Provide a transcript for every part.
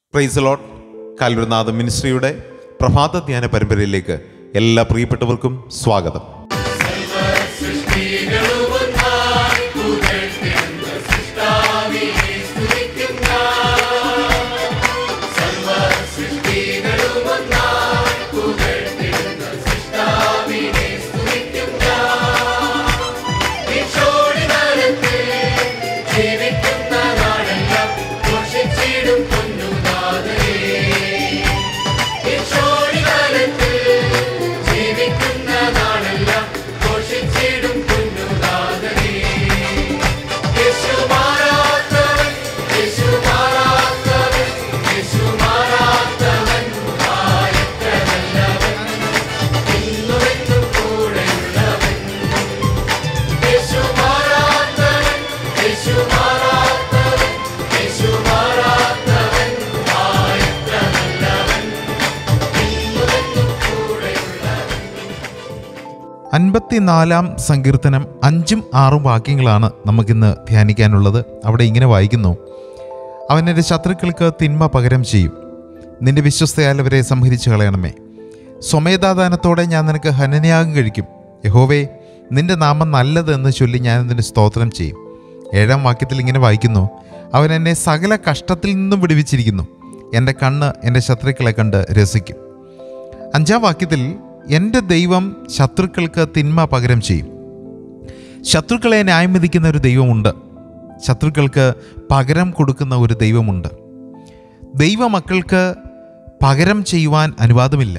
price ലോട്ട് കാൽവൃനാഥ മിനിസ്ട്രിയുടെ പ്രഭാത ധ്യാന പരമ്പരയിലേക്ക് എല്ലാ പ്രിയപ്പെട്ടവർക്കും സ്വാഗതം അൻപത്തിനാലാം സങ്കീർത്തനം അഞ്ചും ആറും വാക്യങ്ങളാണ് നമുക്കിന്ന് ധ്യാനിക്കാനുള്ളത് അവിടെ ഇങ്ങനെ വായിക്കുന്നു അവൻ എൻ്റെ ശത്രുക്കൾക്ക് തിന്മ പകരം ചെയ്യും നിന്റെ വിശ്വസ്തയാൽ അവരെ സംഹരിച്ചു കളയണമേ സ്വമേധാദാനത്തോടെ ഞാൻ നിനക്ക് ഹനനയാഗം കഴിക്കും യഹോവേ നിന്റെ നാമം നല്ലതെന്ന് ചൊല്ലി ഞാൻ അതിന് സ്തോത്രം ചെയ്യും ഏഴാം വാക്യത്തിൽ ഇങ്ങനെ വായിക്കുന്നു അവൻ എന്നെ സകല കഷ്ടത്തിൽ നിന്നും വിടുവിച്ചിരിക്കുന്നു എൻ്റെ കണ്ണ് എൻ്റെ ശത്രുക്കളെ കണ്ട് രസിക്കും അഞ്ചാം വാക്യത്തിൽ എൻ്റെ ദൈവം ശത്രുക്കൾക്ക് തിന്മ പകരം ചെയ്യും ശത്രുക്കളെ ന്യായം വിധിക്കുന്ന ഒരു ദൈവമുണ്ട് ശത്രുക്കൾക്ക് പകരം കൊടുക്കുന്ന ഒരു ദൈവമുണ്ട് ദൈവമക്കൾക്ക് പകരം ചെയ്യുവാൻ അനുവാദമില്ല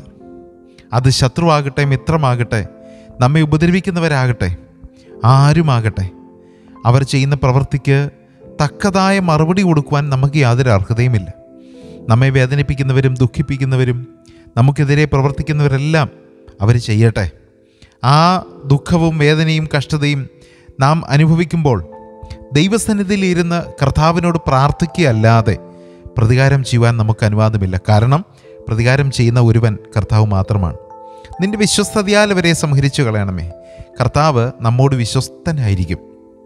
അത് ശത്രുവാകട്ടെ മിത്രമാകട്ടെ നമ്മെ ഉപദ്രവിക്കുന്നവരാകട്ടെ ആരുമാകട്ടെ അവർ ചെയ്യുന്ന പ്രവൃത്തിക്ക് തക്കതായ മറുപടി കൊടുക്കുവാൻ നമുക്ക് യാതൊരു അർഹതയുമില്ല നമ്മെ വേദനിപ്പിക്കുന്നവരും ദുഃഖിപ്പിക്കുന്നവരും നമുക്കെതിരെ പ്രവർത്തിക്കുന്നവരെല്ലാം അവർ ചെയ്യട്ടെ ആ ദുഃഖവും വേദനയും കഷ്ടതയും നാം അനുഭവിക്കുമ്പോൾ ദൈവസന്നിധിയിൽ ഇരുന്ന് കർത്താവിനോട് പ്രാർത്ഥിക്കുകയല്ലാതെ പ്രതികാരം ചെയ്യുവാൻ നമുക്ക് അനുവാദമില്ല കാരണം പ്രതികാരം ചെയ്യുന്ന ഒരുവൻ കർത്താവ് മാത്രമാണ് നിന്റെ വിശ്വസ്തതയാൽ അവരെ സംഹരിച്ചു കളയണമേ കർത്താവ് നമ്മോട് വിശ്വസ്തനായിരിക്കും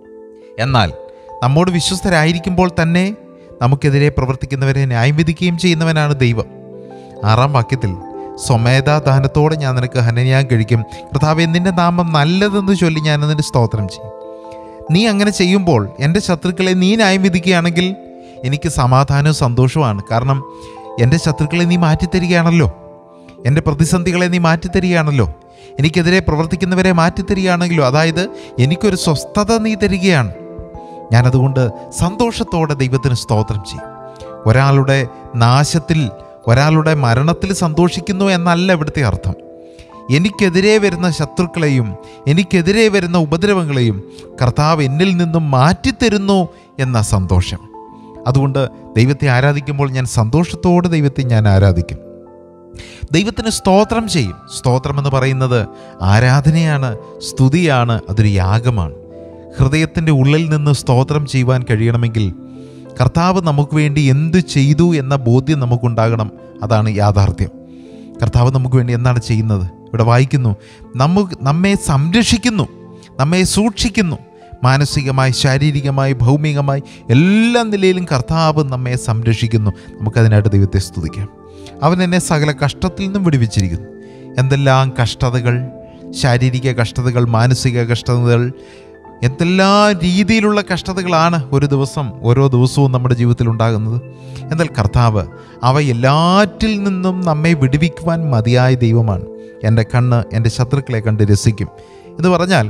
എന്നാൽ നമ്മോട് വിശ്വസ്തരായിരിക്കുമ്പോൾ തന്നെ നമുക്കെതിരെ പ്രവർത്തിക്കുന്നവരെ ന്യായം വിധിക്കുകയും ചെയ്യുന്നവനാണ് ദൈവം ആറാം വാക്യത്തിൽ സ്വമേധാദാനത്തോടെ ഞാൻ നിനക്ക് ഹനനയാൻ കഴിക്കും കർത്താവെ നിന്റെ നാമം നല്ലതെന്ന് ചൊല്ലി ഞാൻ അതിൻ്റെ സ്തോത്രം ചെയ്യും നീ അങ്ങനെ ചെയ്യുമ്പോൾ എൻ്റെ ശത്രുക്കളെ നീ ന്യായം വിധിക്കുകയാണെങ്കിൽ എനിക്ക് സമാധാനവും സന്തോഷവുമാണ് കാരണം എൻ്റെ ശത്രുക്കളെ നീ മാറ്റിത്തരികയാണല്ലോ എൻ്റെ പ്രതിസന്ധികളെ നീ മാറ്റിത്തരികയാണല്ലോ എനിക്കെതിരെ പ്രവർത്തിക്കുന്നവരെ മാറ്റിത്തരികയാണെങ്കിലോ അതായത് എനിക്കൊരു സ്വസ്ഥത നീ തരികയാണ് ഞാനതുകൊണ്ട് സന്തോഷത്തോടെ ദൈവത്തിന് സ്തോത്രം ചെയ്യും ഒരാളുടെ നാശത്തിൽ ഒരാളുടെ മരണത്തിൽ സന്തോഷിക്കുന്നു എന്നല്ല ഇവിടുത്തെ അർത്ഥം എനിക്കെതിരെ വരുന്ന ശത്രുക്കളെയും എനിക്കെതിരെ വരുന്ന ഉപദ്രവങ്ങളെയും കർത്താവ് എന്നിൽ നിന്നും മാറ്റിത്തരുന്നു എന്ന സന്തോഷം അതുകൊണ്ട് ദൈവത്തെ ആരാധിക്കുമ്പോൾ ഞാൻ സന്തോഷത്തോടെ ദൈവത്തെ ഞാൻ ആരാധിക്കും ദൈവത്തിന് സ്തോത്രം ചെയ്യും സ്തോത്രം എന്ന് പറയുന്നത് ആരാധനയാണ് സ്തുതിയാണ് അതൊരു യാഗമാണ് ഹൃദയത്തിൻ്റെ ഉള്ളിൽ നിന്ന് സ്തോത്രം ചെയ്യുവാൻ കഴിയണമെങ്കിൽ കർത്താവ് നമുക്ക് വേണ്ടി എന്ത് ചെയ്തു എന്ന ബോധ്യം നമുക്കുണ്ടാകണം അതാണ് യാഥാർത്ഥ്യം കർത്താവ് നമുക്ക് വേണ്ടി എന്താണ് ചെയ്യുന്നത് ഇവിടെ വായിക്കുന്നു നമുക്ക് നമ്മെ സംരക്ഷിക്കുന്നു നമ്മെ സൂക്ഷിക്കുന്നു മാനസികമായി ശാരീരികമായി ഭൗമികമായി എല്ലാ നിലയിലും കർത്താവ് നമ്മെ സംരക്ഷിക്കുന്നു നമുക്കതിനായിട്ട് ദൈവത്തെ സ്തുതിക്കാം അവൻ എന്നെ സകല കഷ്ടത്തിൽ നിന്നും വിടുവിച്ചിരിക്കുന്നു എന്തെല്ലാം കഷ്ടതകൾ ശാരീരിക കഷ്ടതകൾ മാനസിക കഷ്ടതകൾ എന്തെല്ലാം രീതിയിലുള്ള കഷ്ടതകളാണ് ഒരു ദിവസം ഓരോ ദിവസവും നമ്മുടെ ജീവിതത്തിൽ ഉണ്ടാകുന്നത് എന്നാൽ കർത്താവ് അവ എല്ലാറ്റിൽ നിന്നും നമ്മെ വിടുവിക്കുവാൻ മതിയായ ദൈവമാണ് എൻ്റെ കണ്ണ് എൻ്റെ ശത്രുക്കളെ കണ്ട് രസിക്കും എന്ന് പറഞ്ഞാൽ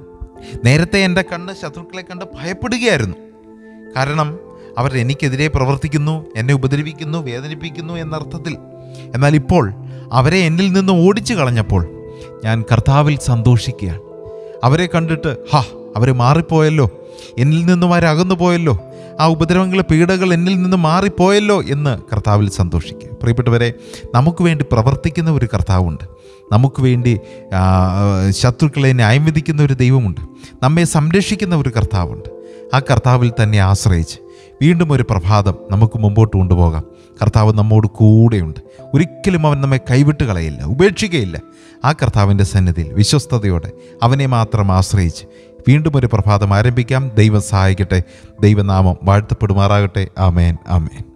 നേരത്തെ എൻ്റെ കണ്ണ് ശത്രുക്കളെ കണ്ട് ഭയപ്പെടുകയായിരുന്നു കാരണം അവർ എനിക്കെതിരെ പ്രവർത്തിക്കുന്നു എന്നെ ഉപദ്രവിക്കുന്നു വേദനിപ്പിക്കുന്നു എന്നർത്ഥത്തിൽ എന്നാൽ ഇപ്പോൾ അവരെ എന്നിൽ നിന്ന് ഓടിച്ചു കളഞ്ഞപ്പോൾ ഞാൻ കർത്താവിൽ സന്തോഷിക്കുകയാണ് അവരെ കണ്ടിട്ട് ഹാ അവർ മാറിപ്പോയല്ലോ എന്നിൽ നിന്നും അവരകന്നു പോയല്ലോ ആ ഉപദ്രവങ്ങൾ പീഡകൾ എന്നിൽ നിന്ന് മാറിപ്പോയല്ലോ എന്ന് കർത്താവിൽ സന്തോഷിക്കുക പ്രിയപ്പെട്ടവരെ നമുക്ക് വേണ്ടി പ്രവർത്തിക്കുന്ന ഒരു കർത്താവുണ്ട് നമുക്ക് വേണ്ടി ആ, ശത്രുക്കളെ ന്യായം വിധിക്കുന്ന ഒരു ദൈവമുണ്ട് നമ്മെ സംരക്ഷിക്കുന്ന ഒരു കർത്താവുണ്ട് ആ കർത്താവിൽ തന്നെ ആശ്രയിച്ച് വീണ്ടും ഒരു പ്രഭാതം നമുക്ക് മുമ്പോട്ട് കൊണ്ടുപോകാം കർത്താവ് നമ്മോട് കൂടെയുണ്ട് ഒരിക്കലും അവൻ നമ്മെ കൈവിട്ട് കളയില്ല ഉപേക്ഷിക്കുകയില്ല ആ കർത്താവിൻ്റെ സന്നിധിയിൽ വിശ്വസ്തയോടെ അവനെ മാത്രം ആശ്രയിച്ച് വീണ്ടും ഒരു പ്രഭാതം ആരംഭിക്കാം ദൈവം സഹായിക്കട്ടെ ദൈവനാമം വാഴ്ത്തപ്പെടുമാറാകട്ടെ ആമേൻ ആമേൻ